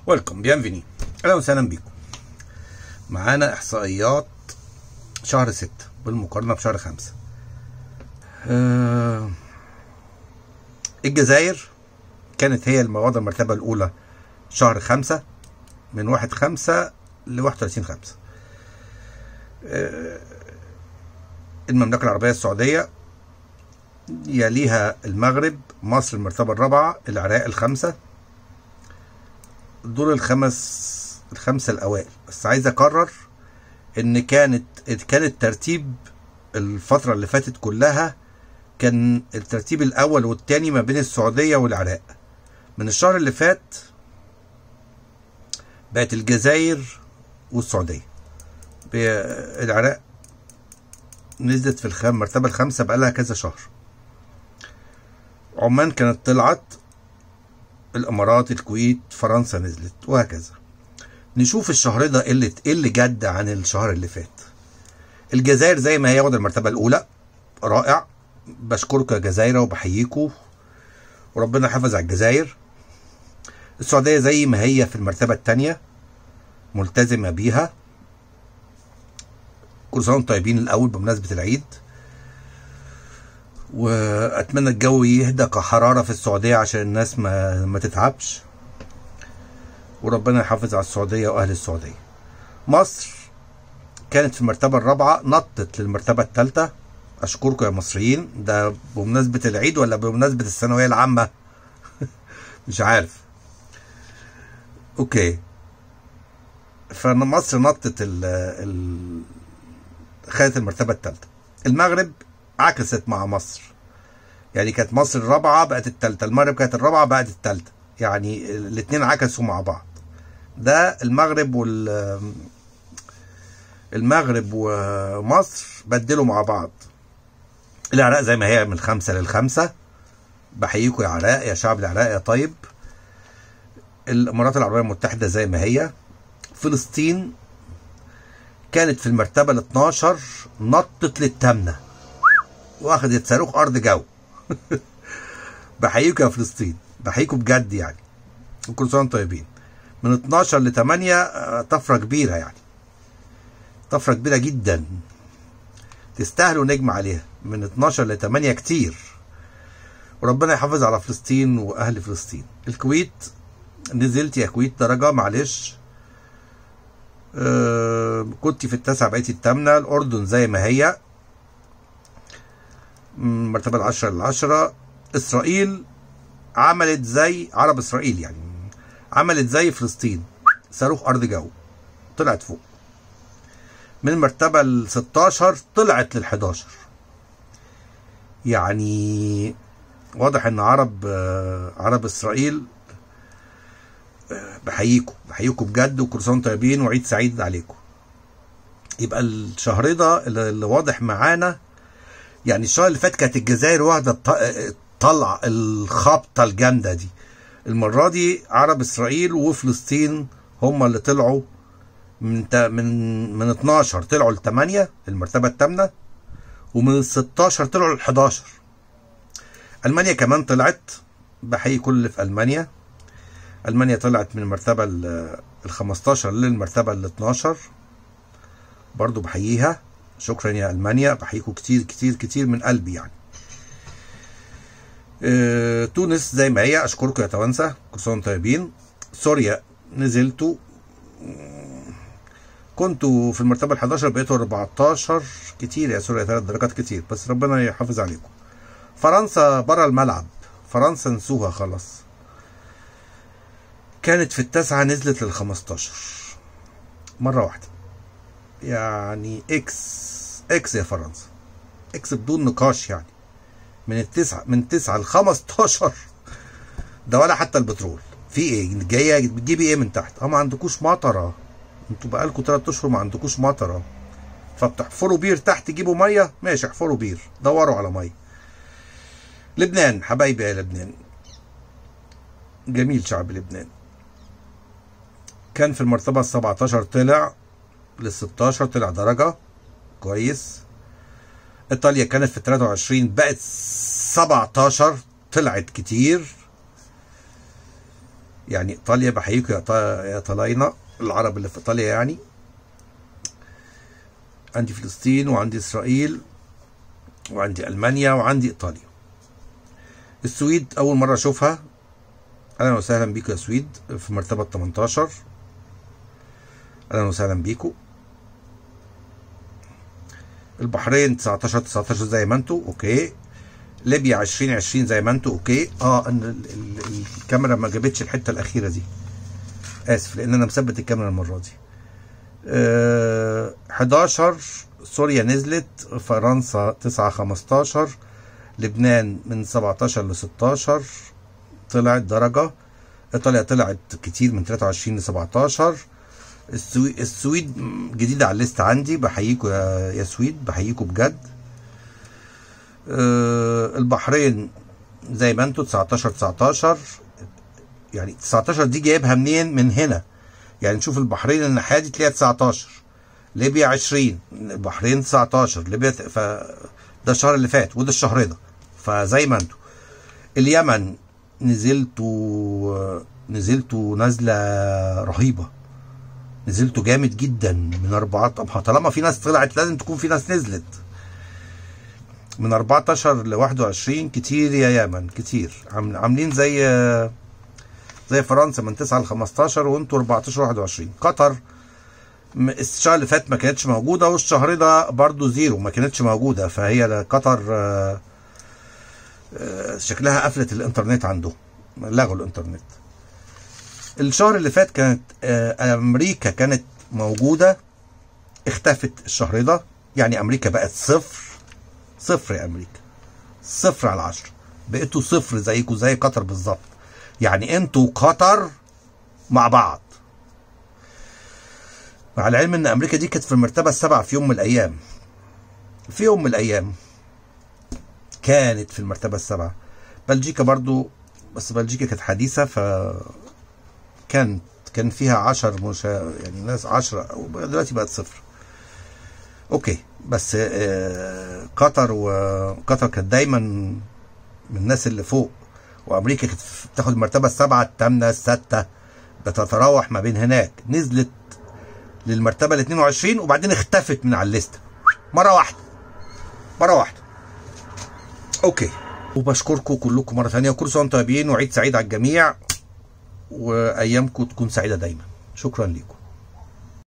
ويلكم بيانفيني اهلا وسهلا بيكم معانا احصائيات شهر ستة بالمقارنة بشهر خمسة آه الجزائر كانت هي المواد المرتبة الأولى شهر خمسة من واحد خمسة لواحد وثلاثين خمسة آه المملكة العربية السعودية يليها المغرب مصر المرتبة الرابعة العراق الخامسة دول الخمس الخمسة الأوائل بس عايز أكرر إن كانت كان الترتيب الفترة اللي فاتت كلها كان الترتيب الأول والتاني ما بين السعودية والعراق من الشهر اللي فات بقت الجزائر والسعودية العراق نزلت في الخام المرتبة الخامسة بقالها كذا شهر عمان كانت طلعت الامارات الكويت فرنسا نزلت وهكذا نشوف الشهر ده اللي ايه اللي جد عن الشهر اللي فات الجزائر زي ما هي واخده المرتبه الاولى رائع بشكركم يا جزائر وبحييكم وربنا يحافظ على الجزائر السعوديه زي ما هي في المرتبه الثانيه ملتزمه بيها كل سنه وانتم طيبين الاول بمناسبه العيد واتمنى الجو يهدى كحراره في السعوديه عشان الناس ما ما تتعبش وربنا يحافظ على السعوديه واهل السعوديه مصر كانت في المرتبه الرابعه نطت للمرتبه الثالثه اشكركم يا مصريين ده بمناسبه العيد ولا بمناسبه الثانويه العامه مش عارف اوكي فمصر نطت ال ال خدت المرتبه الثالثه المغرب عكست مع مصر يعني كانت مصر الرابعة بقت التالتة المغرب كانت الرابعة بقت التالتة يعني الاتنين عكسوا مع بعض ده المغرب وال المغرب ومصر بدلوا مع بعض العراق زي ما هي من الخمسة للخمسة بحييكم يا عراق يا شعب العراق يا طيب الامارات العربية المتحدة زي ما هي فلسطين كانت في المرتبة ال 12 نطت للثامنة واخدت صاروخ ارض جو بحييكم يا فلسطين بحييكم بجد يعني وكل سنه وانتم طيبين من 12 ل 8 طفره كبيره يعني طفره كبيره جدا تستاهلوا نجم عليها من 12 ل 8 كتير وربنا يحافظ على فلسطين واهل فلسطين الكويت نزلت يا كويت درجه معلش آه كنت في التاسعه بقيتي الثامنه الاردن زي ما هي مرتبة العشرة للعشرة إسرائيل عملت زي عرب إسرائيل يعني عملت زي فلسطين صاروخ أرض جو طلعت فوق من المرتبة ال 16 طلعت لل 11 يعني واضح ان عرب عرب اسرائيل بحييكم بحييكم بجد وكل سنه طيبين وعيد سعيد عليكم يبقى الشهر ده اللي واضح معانا يعني الشهر اللي فات كانت الجزائر واخده طلع الخبطه الجامده دي المره دي عرب اسرائيل وفلسطين هم اللي طلعوا من من من 12 طلعوا ل 8 المرتبه الثامنه ومن ال 16 طلعوا ل 11 المانيا كمان طلعت بحيي كل اللي في المانيا المانيا طلعت من المرتبه ال 15 للمرتبه ال 12 برضو بحييها شكرا يا المانيا بحييكم كتير كتير كتير من قلبي يعني أه تونس زي ما هي اشكركم يا توانسه كل سنه طيبين سوريا نزلتوا كنتوا في المرتبه ال 11 بقيتوا 14 كتير يا سوريا ثلاث درجات كتير بس ربنا يحافظ عليكم فرنسا بره الملعب فرنسا نسوها خلاص كانت في التاسعه نزلت لل 15 مره واحده يعني اكس اكس يا فرنسا اكس بدون نقاش يعني من التسعة من تسعة ل 15 ده ولا حتى البترول في ايه جايه بتجيبي ايه من تحت اه ما عندكوش مطره انتوا بقالكوا 3 اشهر ما عندكوش مطره فبتحفروا بير تحت تجيبوا ميه ماشي احفروا بير دوروا على ميه لبنان حبايبي يا لبنان جميل شعب لبنان كان في المرتبه ال 17 طلع لل 16 طلع درجة كويس ايطاليا كانت في 23 بقت 17 طلعت كتير يعني ايطاليا بحييكم يا طا- يا طلاينة العرب اللي في ايطاليا يعني عندي فلسطين وعندي اسرائيل وعندي المانيا وعندي ايطاليا السويد اول مره اشوفها اهلا وسهلا بيكم يا سويد في مرتبه 18 اهلا وسهلا بيكم البحرين 19 19 زي ما انتوا اوكي ليبيا 2020 زي ما انتوا اوكي اه ان ال- ال- الكاميرا ما جابتش الحته الاخيره دي اسف لان انا مثبت الكاميرا المره دي آه 11 سوريا نزلت فرنسا 9 15 لبنان من 17 ل 16 طلعت درجة ايطاليا طلعت كتير من 23 ل 17 السوي... السويد جديدة على الليست عندي بحييكوا يا... يا سويد بحييكوا بجد أه البحرين زي ما انتوا 19 19 يعني 19 دي جايبها منين من هنا يعني نشوف البحرين الناحية دي تلاقيها 19 ليبيا 20 البحرين 19 ليبيا ت- ف ده الشهر اللي فات وده الشهر ده فزي ما انتوا اليمن نزلتوا نزلتوا نزلة رهيبة نزلتوا جامد جدا من أربعة طب طالما في ناس طلعت لازم تكون في ناس نزلت من 14 ل 21 كتير يا يمن كتير عامل- عاملين زي زي فرنسا من 9 ل 15 وانتوا 14 21 قطر م- الشهر اللي فات ما كانتش موجودة والشهر ده برضو زيرو ما كانتش موجودة فهي قطر آه، آه، شكلها قفلت الانترنت عنده لغوا الانترنت الشهر اللي فات كانت آه، امريكا كانت موجودة اختفت الشهر ده يعني امريكا بقت صفر صفر يا امريكا صفر على العشرة بقيتوا صفر زيكوا زي قطر بالظبط يعني انتوا قطر مع بعض مع العلم ان امريكا دي كانت في المرتبه السابعه في يوم من الايام في يوم من الايام كانت في المرتبه السابعه بلجيكا برضو بس بلجيكا كانت حديثه ف كانت كان فيها عشر مشا... يعني ناس عشرة دلوقتي بقت صفر اوكي بس آه، قطر وقطر كانت دايما من الناس اللي فوق وامريكا كانت بتاخد المرتبه السابعه الثامنه السادسه بتتراوح ما بين هناك نزلت للمرتبه ال 22 وبعدين اختفت من على الليسته مره واحده مره واحده اوكي وبشكركم كلكم مره ثانيه وكل سنه وانتم طيبين وعيد سعيد على الجميع وايامكم تكون سعيده دايما شكرا لكم